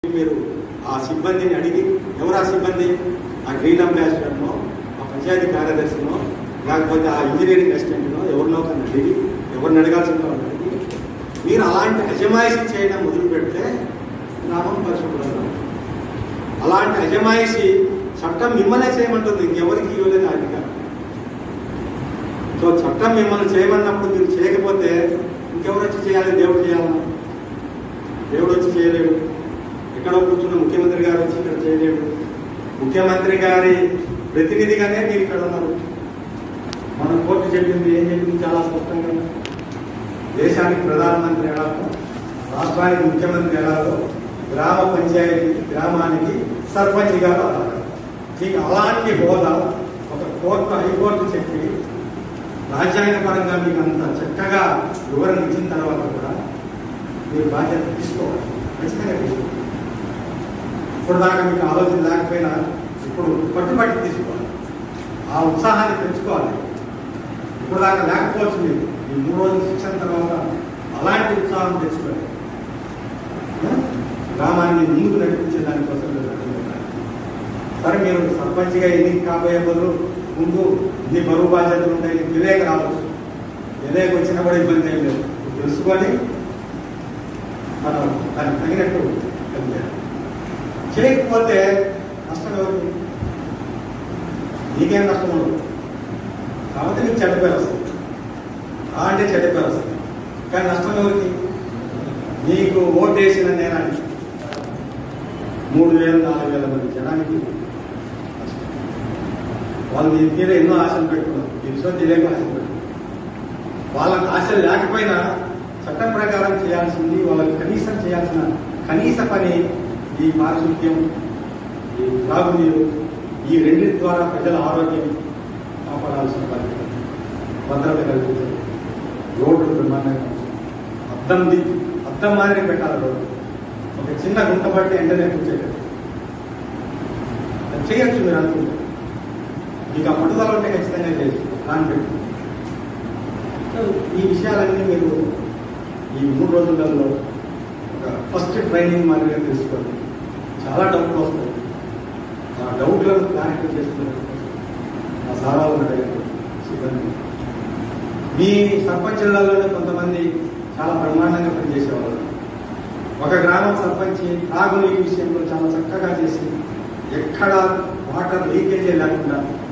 మీరు ఆ సిబ్బందిని అడిగి ఎవరు ఆ సిబ్బంది ఆ గ్రీన్ అంబాసిడర్నో ఆ పంచాయతీ కార్యదర్శినో లేకపోతే ఆ ఇంజనీరింగ్ అసిస్టెంట్నో ఎవరినో కన్నా అడిగి ఎవరిని అడగాల్సిన వాళ్ళని అడిగి మీరు అలాంటి అజమాయిషీ చేయడం మొదలు పెడితే గ్రామం పరిశుభ్రంగా ఉంటుంది. అలాంటి అజమాయిషీ చట్టం మిమ్మల్నే చేయమంటుంది ఇంకెవరికి ఇవ్వలేదు ఆ అధికారం సో చట్టం మిమ్మల్ని చేయమన్నప్పుడు మీరు చేయకపోతే ఇంకెవరు వచ్చి చేయాలి దేవుడు చేయాలన్నా దేవుడు వచ్చి చేయలేడు ఎక్కడో కూర్చున్న ముఖ్యమంత్రి గారు వచ్చి ఇక్కడ చేయలేడు ముఖ్యమంత్రి గారి ప్రతినిధిగానే మీరు ఇక్కడ ఉన్నారు మనం కోర్టు చెప్పింది ఏం చెప్పింది చాలా స్పష్టంగా ఉంది. దేశానికి ప్రధానమంత్రి ఎలాగో రాష్ట్రానికి ముఖ్యమంత్రి ఎలాగో గ్రామ పంచాయతీ గ్రామానికి సర్పంచ్ గారు అలాగే మీకు అలాంటి హోదా ఒక కోర్టు హైకోర్టు చెప్పి రాజ్యాంగపరంగా మీకు అంత చక్కగా వివరణ ఇచ్చిన తర్వాత కూడా మీరు బాధ్యత తీసుకోవాలి ఖచ్చితంగా తీసుకోవాలి ఇప్పుడు దాకా మీకు ఆలోచన లేకపోయినా ఇప్పుడు పట్టుబట్టి తీసుకోవాలి ఆ ఉత్సాహాన్ని పెంచుకోవాలి ఇప్పుడు దాకా లేకపోవచ్చు మీరు ఈ మూడు రోజుల శిక్షణ తర్వాత అలాంటి ఉత్సాహం తెచ్చుకోవాలి ఆ? గ్రామాన్ని ముందుకు నడిపించే దానికోసం మీరు కట్టుబడాలి. సరే మీరు సర్పంచ్గా ఎన్నిక కాబోయే బదులు ముందు ఇన్ని బరువు బాధ్యతలు ఉంటాయి తెలియక రావచ్చు తెలియక వచ్చినా కూడా ఇబ్బంది ఏం లేదు తెలుసుకొని మనం దానికి తగినట్టు పనిచేయాలి చేయకపోతే నష్టం ఎవరికి నీకేం నష్టం ఉండదు కాబట్టి నీకు చెడ్డ పేరు వస్తుంది ఆ అంటే చెడ్డ పేరు వస్తుంది కానీ నష్టం ఎవరికి నీకు ఓటేసిన నేరానికి మూడు వేల నాలుగు వేల మంది జనానికి నష్టం. వాళ్ళు నీ మీద ఎన్నో ఆశలు పెట్టుకున్నారు తెలుసో తెలియక ఆశలు పెట్టుకున్నారు వాళ్ళకి ఆశలు లేకపోయినా చట్టం ప్రకారం చేయాల్సింది వాళ్ళకి కనీసం చేయాల్సిన కనీస పని ఈ పారిశుద్ధ్యం ఈ త్రాగునీరు ఈ రెండింటి ద్వారా ప్రజల ఆరోగ్యం కాపాడాల్సిన బాధ్యత భద్రత కల్పించాలి రోడ్లు బ్రహ్మాండంగా ఉంచాలి. అద్దం ది అద్దం మాదిరి పెట్టాలి రోడ్డు ఒక చిన్న గుంట పట్టి వెంటనే కూర్చోలేదు అది చేయొచ్చు మీరు అనుకుంటే మీకు ఆ పట్టుదల ఉంటే ఖచ్చితంగా చేయొచ్చు ప్లాన్ పెట్టి సో ఈ విషయాలన్నీ మీరు ఈ మూడు రోజులలో ఒక ఫస్ట్ ట్రైనింగ్ మాదిరిగా తెలుసుకోండి చాలా డౌట్లు వస్తాయి ఆ డౌట్లను క్లారిఫై చేసుకునే ఆ సారాలను అడగండి సిబ్బంది మీ సర్పంచులలోనే కొంతమంది చాలా బ్రహ్మాండంగా పనిచేసేవాళ్ళు ఒక గ్రామం సర్పంచ్ తాగునీటి విషయంలో చాలా చక్కగా చేసి ఎక్కడ వాటర్ లీకేజీ లేకుండా